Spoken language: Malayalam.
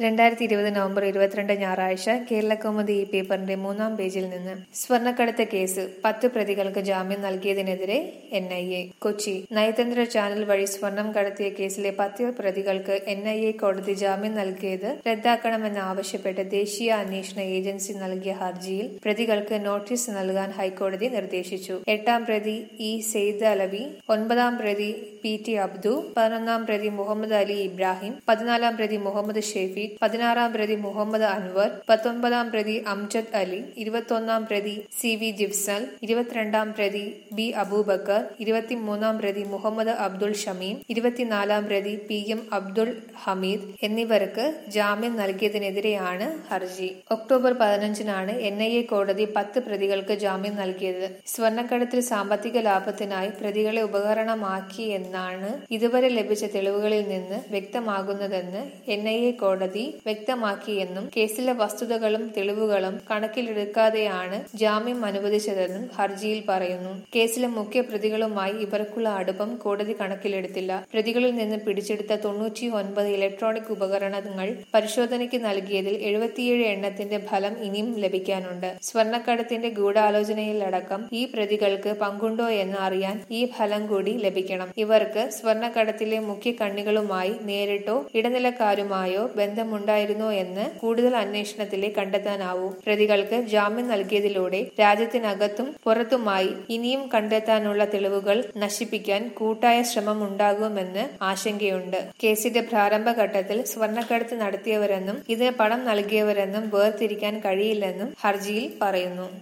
രണ്ടായിരത്തി ഇരുപത് നവംബർ ഇരുപത്തിരണ്ട് ഞായറാഴ്ച കേരളകൗമുദി ഈ പേപ്പറിന്റെ മൂന്നാം പേജിൽ നിന്ന് സ്വർണ്ണക്കടത്ത് കേസ് പത്ത് പ്രതികൾക്ക് ജാമ്യം നൽകിയതിനെതിരെ എൻ ഐ എ കൊച്ചി നയതന്ത്ര ചാനൽ വഴി സ്വർണം കടത്തിയ കേസിലെ പത്ത് പ്രതികൾക്ക് എൻ ഐ എ കോടതി ജാമ്യം നൽകിയത് റദ്ദാക്കണമെന്നാവശ്യപ്പെട്ട് ദേശീയ അന്വേഷണ ഏജൻസി നൽകിയ ഹർജിയിൽ പ്രതികൾക്ക് നോട്ടീസ് നൽകാൻ ഹൈക്കോടതി നിർദ്ദേശിച്ചു എട്ടാം പ്രതി ഇ സെയ്ദ് അലവി ഒൻപതാം പ്രതി പി ടി അബ്ദു പതിനൊന്നാം പ്രതി മുഹമ്മദ് അലി ഇബ്രാഹിം പതിനാലാം പ്രതി മുഹമ്മദ് ഷെഫീഖ് പതിനാറാം പ്രതി മുഹമ്മദ് അൻവർ പത്തൊൻപതാം പ്രതി അംജദ് അലി ഇരുപത്തൊന്നാം പ്രതി സി വി ജിഫ്സൽ ഇരുപത്തിരണ്ടാം പ്രതി ബി അബൂബക്കർ ഇരുപത്തിമൂന്നാം പ്രതി മുഹമ്മദ് അബ്ദുൾ ഷമീം ഇരുപത്തിനാലാം പ്രതി പി എം അബ്ദുൾ ഹമീദ് എന്നിവർക്ക് ജാമ്യം നൽകിയതിനെതിരെയാണ് ഹർജി ഒക്ടോബർ പതിനഞ്ചിനാണ് എൻ ഐ എ കോടതി പത്ത് പ്രതികൾക്ക് ജാമ്യം നൽകിയത് സ്വർണ്ണക്കടത്തിൽ സാമ്പത്തിക ലാഭത്തിനായി പ്രതികളെ ഉപകരണമാക്കി എന്നാണ് ഇതുവരെ ലഭിച്ച തെളിവുകളിൽ നിന്ന് വ്യക്തമാകുന്നതെന്ന് എൻ ഐ എ കോടതി വ്യക്തമാക്കിയെന്നും കേസിലെ വസ്തുതകളും തെളിവുകളും കണക്കിലെടുക്കാതെയാണ് ജാമ്യം അനുവദിച്ചതെന്നും ഹർജിയിൽ പറയുന്നു കേസിലെ മുഖ്യ പ്രതികളുമായി ഇവർക്കുള്ള അടുപ്പം കോടതി കണക്കിലെടുത്തില്ല പ്രതികളിൽ നിന്ന് പിടിച്ചെടുത്ത തൊണ്ണൂറ്റി ഒൻപത് ഇലക്ട്രോണിക് ഉപകരണങ്ങൾ പരിശോധനയ്ക്ക് നൽകിയതിൽ എഴുപത്തിയേഴ് എണ്ണത്തിന്റെ ഫലം ഇനിയും ലഭിക്കാനുണ്ട് സ്വർണ്ണക്കടത്തിന്റെ ഗൂഢാലോചനയിലടക്കം ഈ പ്രതികൾക്ക് പങ്കുണ്ടോ എന്ന് അറിയാൻ ഈ ഫലം കൂടി ലഭിക്കണം ഇവർക്ക് സ്വർണ്ണക്കടത്തിലെ മുഖ്യ കണ്ണികളുമായി നേരിട്ടോ ഇടനിലക്കാരുമായോ ബന്ധമുണ്ടായിരുന്നോ എന്ന് കൂടുതൽ അന്വേഷണത്തിലെ കണ്ടെത്താനാവൂ പ്രതികൾക്ക് ജാമ്യം നൽകിയതിലൂടെ രാജ്യത്തിനകത്തും പുറത്തുമായി ഇനിയും കണ്ടെത്താനുള്ള തെളിവുകൾ നശിപ്പിക്കാൻ കൂട്ടായ ശ്രമം ഉണ്ടാകുമെന്ന് ആശങ്കയുണ്ട് കേസിന്റെ പ്രാരംഭഘട്ടത്തിൽ സ്വർണ്ണക്കടത്ത് നടത്തിയവരെന്നും ഇതിന് പണം നൽകിയവരെന്നും വേർതിരിക്കാൻ കഴിയില്ലെന്നും ഹർജിയിൽ പറയുന്നു